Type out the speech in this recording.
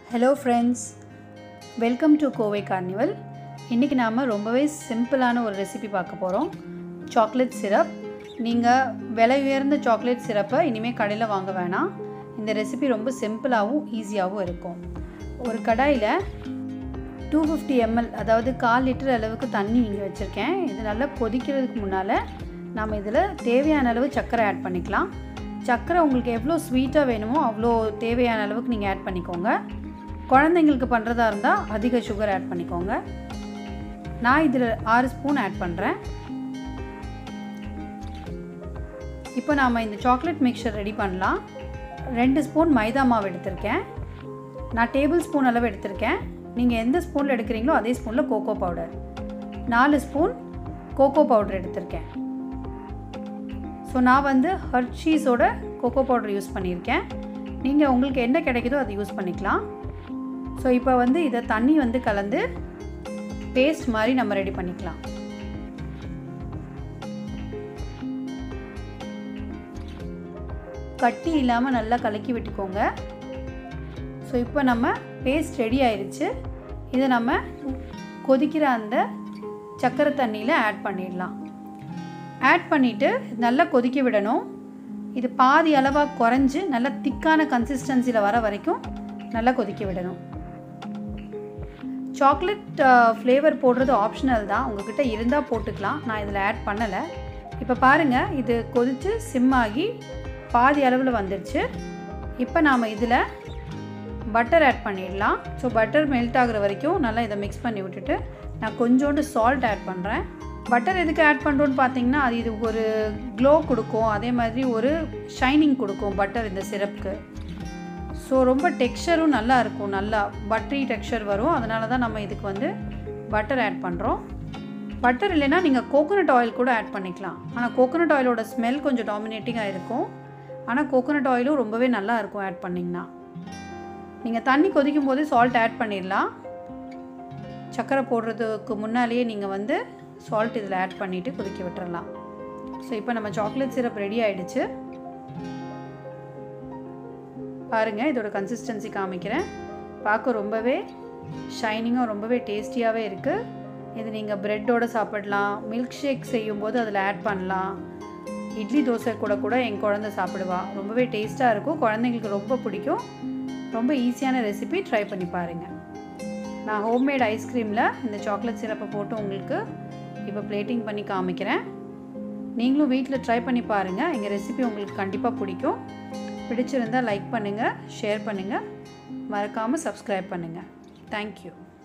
hello friends welcome to Kovai carnival இன்றைக்கி நாம் ரொம்பவே சிம்பிளான ஒரு ரெசிபி பார்க்க போகிறோம் சாக்லேட் சிரப் நீங்கள் விலை உயர்ந்த சாக்லேட் சிரப்பை இனிமேல் கடையில் வாங்க வேணாம் இந்த ரெசிபி ரொம்ப சிம்பிளாகவும் ஈஸியாகவும் இருக்கும் ஒரு கடாயில் டூ ஃபிஃப்டி எம்எல் அதாவது கால் லிட்டர் அளவுக்கு தண்ணி இங்கே வச்சுருக்கேன் இது நல்லா கொதிக்கிறதுக்கு முன்னால் நம்ம இதில் தேவையான அளவு சர்க்கரை ஆட் பண்ணிக்கலாம் சர்க்கரை உங்களுக்கு எவ்வளோ ஸ்வீட்டாக வேணுமோ அவ்வளோ தேவையான அளவுக்கு நீங்கள் ஆட் பண்ணிக்கோங்க குழந்தைங்களுக்கு பண்ணுறதா இருந்தால் அதிக சுகர் ஆட் பண்ணிக்கோங்க நான் இதில் ஆறு ஸ்பூன் ஆட் பண்ணுறேன் இப்போ நாம் இந்த சாக்லேட் மிக்சர் ரெடி பண்ணலாம் ரெண்டு ஸ்பூன் மைதா மாவு எடுத்திருக்கேன் நான் டேபிள் ஸ்பூன் அளவு எடுத்திருக்கேன் நீங்கள் எந்த ஸ்பூனில் எடுக்கிறீங்களோ அதே ஸ்பூனில் கோகோ பவுடர் நாலு ஸ்பூன் கோகோ பவுடர் எடுத்திருக்கேன் ஸோ நான் வந்து ஹர்ஷீஸோட கோகோ பவுடர் யூஸ் பண்ணியிருக்கேன் நீங்கள் உங்களுக்கு என்ன கிடைக்குதோ அதை யூஸ் பண்ணிக்கலாம் ஸோ இப்போ வந்து இதை தண்ணி வந்து கலந்து பேஸ்ட் மாதிரி நம்ம ரெடி பண்ணிக்கலாம் கட்டி இல்லாமல் நல்லா கலக்கி விட்டுக்கோங்க ஸோ இப்போ நம்ம பேஸ்ட் ரெடி ஆயிடுச்சு இதை நம்ம கொதிக்கிற அந்த சக்கரை தண்ணியில் ஆட் பண்ணிடலாம் ஆட் பண்ணிவிட்டு நல்லா கொதிக்க விடணும் இது பாதி அளவாக குறைஞ்சி நல்லா திக்கான கன்சிஸ்டன்சியில் வர வரைக்கும் நல்லா கொதிக்க விடணும் சாக்லேட் ஃப்ளேவர் போடுறது ஆப்ஷனல் தான் உங்ககிட்ட இருந்தால் போட்டுக்கலாம் நான் இதில் ஆட் பண்ணலை இப்போ பாருங்கள் இது கொதித்து சிம் ஆகி பாதி அளவில் வந்துடுச்சு இப்போ நாம் இதில் பட்டர் ஆட் பண்ணிடலாம் ஸோ பட்டர் மெல்ட் ஆகுற வரைக்கும் நல்லா இதை மிக்ஸ் பண்ணி விட்டுட்டு நான் கொஞ்சோண்டு சால்ட் ஆட் பண்ணுறேன் பட்டர் எதுக்கு ஆட் பண்ணுறோன்னு பார்த்தீங்கன்னா அது இது ஒரு க்ளோ கொடுக்கும் அதே மாதிரி ஒரு ஷைனிங் கொடுக்கும் பட்டர் இந்த சிரப்புக்கு ஸோ ரொம்ப டெக்ஸ்சரும் நல்லா இருக்கும் நல்லா பட்டரி டெக்ஸ்சர் வரும் அதனால தான் நம்ம இதுக்கு வந்து பட்டர் ஆட் பண்ணுறோம் பட்டர் இல்லைன்னா நீங்கள் கோகோனட் ஆயில் கூட ஆட் பண்ணிக்கலாம் ஆனால் கோகோனட் ஆயிலோட ஸ்மெல் கொஞ்சம் டாமினேட்டிங்காக இருக்கும் ஆனால் கோகோனட் ஆயிலும் ரொம்பவே நல்லா இருக்கும் ஆட் பண்ணிங்கன்னா நீங்கள் தண்ணி கொதிக்கும் போதே சால்ட் ஆட் பண்ணிடலாம் சர்க்கரை போடுறதுக்கு முன்னாலேயே நீங்கள் வந்து சால்ட் இதில் ஆட் பண்ணிவிட்டு கொதிக்க விட்டுறலாம் ஸோ இப்போ நம்ம சாக்லேட் சிரப் ரெடி ஆகிடுச்சு பாருங்கள் இதோட கன்சிஸ்டன்சி காமிக்கிறேன் பார்க்க ரொம்பவே ஷைனிங்காக ரொம்பவே டேஸ்டியாகவே இருக்குது இது நீங்கள் ப்ரெட்டோடு சாப்பிடலாம் மில்க் ஷேக் செய்யும்போது அதில் ஆட் பண்ணலாம் இட்லி தோசை கூட கூட என் குழந்தை சாப்பிடுவா ரொம்பவே டேஸ்ட்டாக இருக்கும் குழந்தைங்களுக்கு ரொம்ப பிடிக்கும் ரொம்ப ஈஸியான ரெசிபி ட்ரை பண்ணி பாருங்கள் நான் ஹோம்மேட் ஐஸ்கிரீமில் இந்த சாக்லேட் சிரப்பை போட்டு உங்களுக்கு இப்போ பிளேட்டிங் பண்ணி காமிக்கிறேன் நீங்களும் வீட்டில் ட்ரை பண்ணி பாருங்கள் எங்கள் ரெசிபி உங்களுக்கு கண்டிப்பாக பிடிக்கும் பிடிச்சிருந்தால் லைக் பண்ணுங்கள் ஷேர் பண்ணுங்கள் மறக்காமல் சப்ஸ்கிரைப் பண்ணுங்கள் தேங்க்யூ